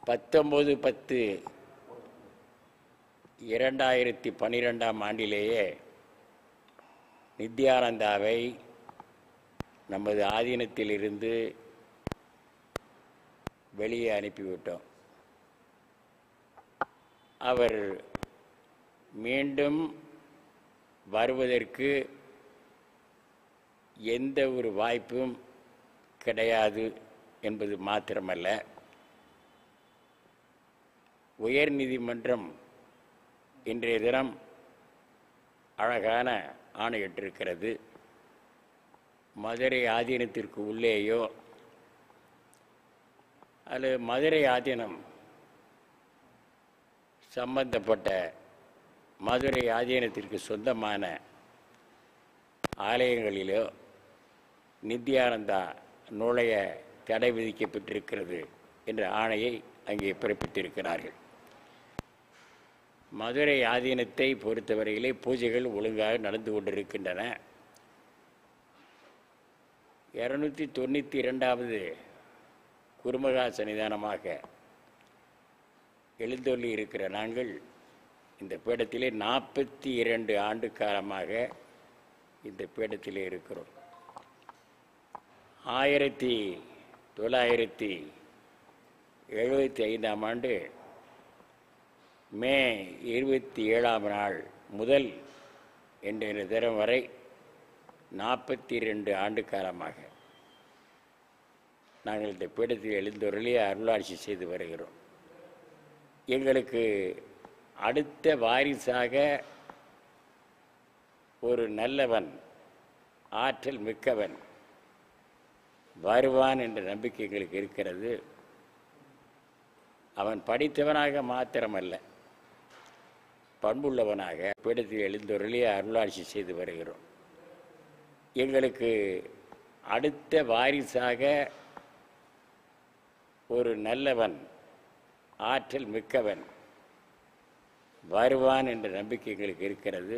பத்தொம்பது பத்து இரண்டாயிரத்தி பன்னிரெண்டாம் ஆண்டிலேயே நித்யானந்தாவை நமது ஆதீனத்திலிருந்து வெளியே அனுப்பிவிட்டோம் அவர் மீண்டும் வருவதற்கு எந்த ஒரு வாய்ப்பும் கிடையாது என்பது மாத்திரமல்ல உயர் நீதிமன்றம் இன்றைய தினம் அழகான ஆணையிட்டிருக்கிறது மதுரை ஆதீனத்திற்கு உள்ளேயோ அல்லது மதுரை ஆதீனம் சம்பந்தப்பட்ட மதுரை ஆதீனத்திற்கு சொந்தமான ஆலயங்களிலோ நித்யானந்தா நுழைய தடை விதிக்கப்பட்டிருக்கிறது என்ற ஆணையை அங்கே பிறப்பித்திருக்கிறார்கள் மதுரை ஆதீனத்தை பொறுத்தவரையிலே பூஜைகள் ஒழுங்காக நடந்து கொண்டிருக்கின்றன இரநூத்தி தொண்ணூற்றி இரண்டாவது குருமகா சன்னிதானமாக எழுந்தொள்ளி இருக்கிற நாங்கள் இந்த பீடத்திலே நாற்பத்தி இரண்டு ஆண்டு காலமாக இந்த பீடத்திலே இருக்கிறோம் ஆயிரத்தி தொள்ளாயிரத்தி எழுபத்தி ஐந்தாம் ஆண்டு மே இருபத்தி ஏழாம் நாள் முதல் இன்றைய தினம் வரை நாற்பத்தி ரெண்டு ஆண்டு காலமாக நாங்கள் இந்த பீடத்தில் எழுந்தொருளி அருளாட்சி செய்து வருகிறோம் எங்களுக்கு அடுத்த வாரிசாக ஒரு நல்லவன் ஆற்றல் மிக்கவன் வருவான் என்ற நம்பிக்கை எங்களுக்கு இருக்கிறது அவன் படித்தவனாக மாத்திரமல்ல பண்புள்ளவனாக பீடத்தில் எழுந்தொருளி அருளாட்சி செய்து வருகிறோம் எங்களுக்கு அடுத்த வாரிசாக ஒரு நல்லவன் ஆற்றல் மிக்கவன் வருவான் என்ற நம்பிக்கை எங்களுக்கு இருக்கிறது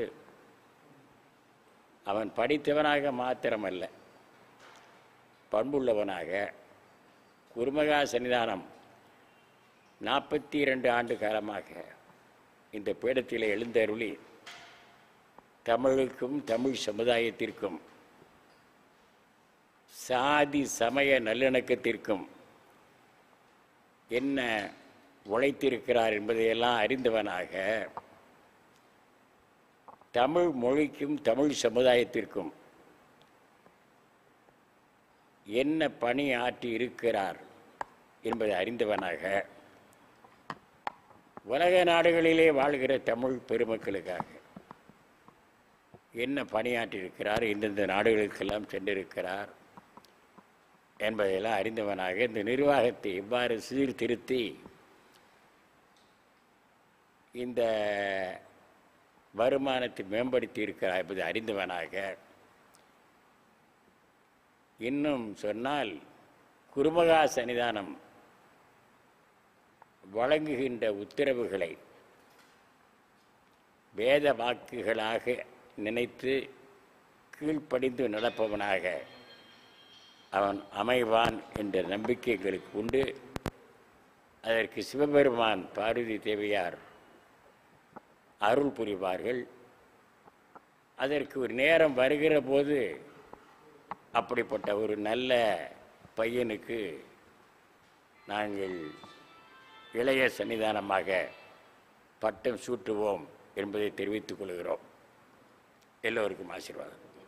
அவன் படித்தவனாக மாத்திரமல்ல பண்புள்ளவனாக குருமகா சன்னிதானம் நாற்பத்தி இரண்டு ஆண்டு காலமாக இந்த பீடத்தில் எழுந்தருளி தமிழுக்கும் தமிழ் சமுதாயத்திற்கும் சாதி சமய நல்லிணக்கத்திற்கும் என்ன உழைத்திருக்கிறார் என்பதையெல்லாம் அறிந்தவனாக தமிழ் மொழிக்கும் தமிழ் சமுதாயத்திற்கும் என்ன பணி ஆற்றி இருக்கிறார் என்பதை அறிந்தவனாக உலக நாடுகளிலே வாழ்கிற தமிழ் பெருமக்களுக்காக என்ன பணியாற்றியிருக்கிறார் எந்தெந்த நாடுகளுக்கெல்லாம் சென்றிருக்கிறார் என்பதையெல்லாம் அறிந்தவனாக இந்த நிர்வாகத்தை எவ்வாறு சீர்திருத்தி இந்த வருமானத்தை மேம்படுத்தி இருக்கிறார் என்பதை அறிந்தவனாக இன்னும் சொன்னால் குருமகா சன்னிதானம் வழங்குகின்ற உத்தரவுகளை வேத வாக்குகளாக நினைத்து கீழ்ப்படிந்து நடப்பவனாக அவன் அமைவான் என்ற நம்பிக்கை எங்களுக்கு உண்டு அதற்கு சிவபெருமான் பார்வதி தேவையார் அருள் புரிவார்கள் அதற்கு ஒரு நேரம் வருகிற போது அப்படிப்பட்ட ஒரு நல்ல பையனுக்கு நாங்கள் இளைய சன்னிதானமாக பட்டம் சூட்டுவோம் என்பதை தெரிவித்துக் கொள்கிறோம் எல்லோருக்கும் ஆசீர்வாதம்